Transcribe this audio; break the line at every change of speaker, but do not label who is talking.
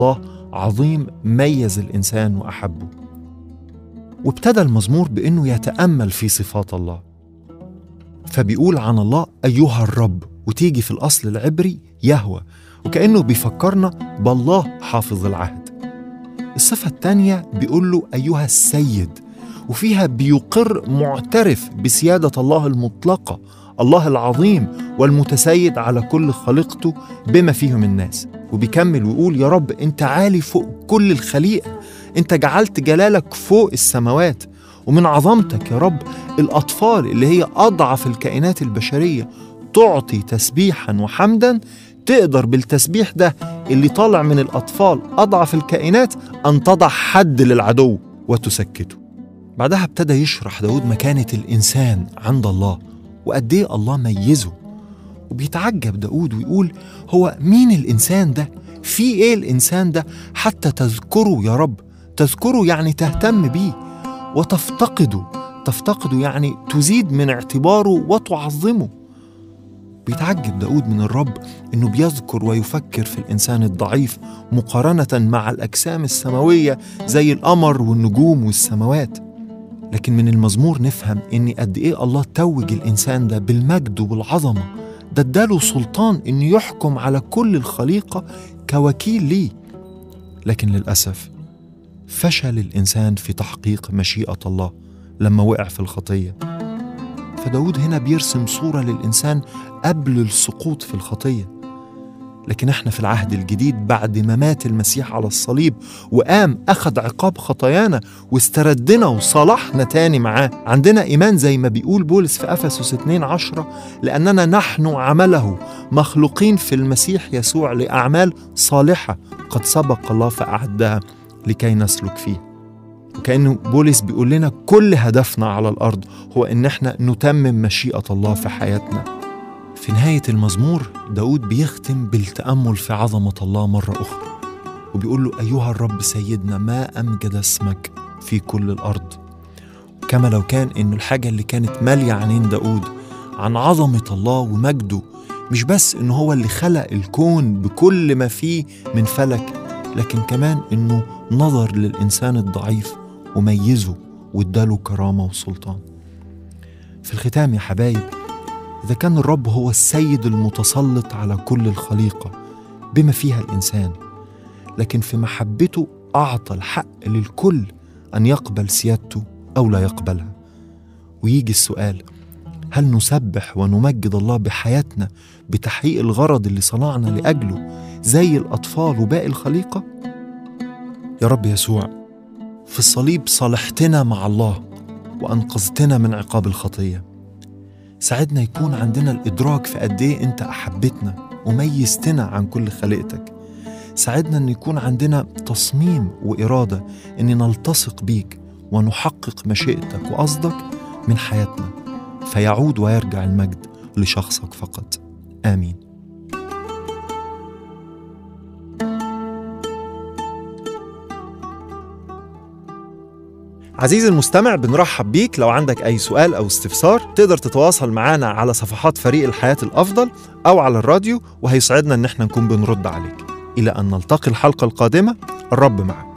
الله عظيم ميز الإنسان وأحبه وابتدى المزمور بأنه يتأمل في صفات الله فبيقول عن الله أيها الرب وتيجي في الأصل العبري يهوى وكأنه بيفكرنا بالله حافظ العهد الصفة الثانية بيقول له أيها السيد وفيها بيقر معترف بسيادة الله المطلقة الله العظيم والمتسيد على كل خليقته بما فيهم الناس وبيكمل ويقول يا رب انت عالي فوق كل الخليقة انت جعلت جلالك فوق السماوات ومن عظمتك يا رب الأطفال اللي هي أضعف الكائنات البشرية تعطي تسبيحا وحمدا تقدر بالتسبيح ده اللي طالع من الأطفال أضعف الكائنات أن تضع حد للعدو وتسكته بعدها ابتدى يشرح داود مكانة الإنسان عند الله وقد إيه الله ميزه وبيتعجب داود ويقول هو مين الإنسان ده؟ في إيه الإنسان ده حتى تذكره يا رب تذكره يعني تهتم بيه وتفتقده تفتقده يعني تزيد من اعتباره وتعظمه بيتعجب داود من الرب انه بيذكر ويفكر في الانسان الضعيف مقارنه مع الاجسام السماويه زي القمر والنجوم والسماوات لكن من المزمور نفهم ان قد ايه الله توج الانسان ده بالمجد والعظمه ده اداله سلطان انه يحكم على كل الخليقه كوكيل ليه لكن للاسف فشل الانسان في تحقيق مشيئه الله لما وقع في الخطيه فداود هنا بيرسم صورة للإنسان قبل السقوط في الخطية لكن احنا في العهد الجديد بعد ما مات المسيح على الصليب وقام أخذ عقاب خطايانا واستردنا وصالحنا تاني معاه عندنا إيمان زي ما بيقول بولس في أفسس 2 عشرة لأننا نحن عمله مخلوقين في المسيح يسوع لأعمال صالحة قد سبق الله فأعدها لكي نسلك فيه وكأنه بولس بيقول لنا كل هدفنا على الأرض هو إن احنا نتمم مشيئة الله في حياتنا في نهاية المزمور داود بيختم بالتأمل في عظمة الله مرة أخرى وبيقول له أيها الرب سيدنا ما أمجد اسمك في كل الأرض كما لو كان إنه الحاجة اللي كانت مالية عينين داود عن عظمة الله ومجده مش بس إنه هو اللي خلق الكون بكل ما فيه من فلك لكن كمان إنه نظر للإنسان الضعيف وميزه واداله كرامة وسلطان في الختام يا حبايب إذا كان الرب هو السيد المتسلط على كل الخليقة بما فيها الإنسان لكن في محبته أعطى الحق للكل أن يقبل سيادته أو لا يقبلها ويجي السؤال هل نسبح ونمجد الله بحياتنا بتحقيق الغرض اللي صنعنا لأجله زي الأطفال وباقي الخليقة؟ يا رب يسوع في الصليب صالحتنا مع الله وأنقذتنا من عقاب الخطية ساعدنا يكون عندنا الإدراك في قد إيه أنت أحبتنا وميزتنا عن كل خليقتك ساعدنا أن يكون عندنا تصميم وإرادة أن نلتصق بيك ونحقق مشيئتك وقصدك من حياتنا فيعود ويرجع المجد لشخصك فقط آمين عزيزي المستمع بنرحب بيك لو عندك أي سؤال أو استفسار تقدر تتواصل معنا على صفحات فريق الحياة الأفضل أو على الراديو وهيسعدنا إن احنا نكون بنرد عليك إلى أن نلتقي الحلقة القادمة الرب معك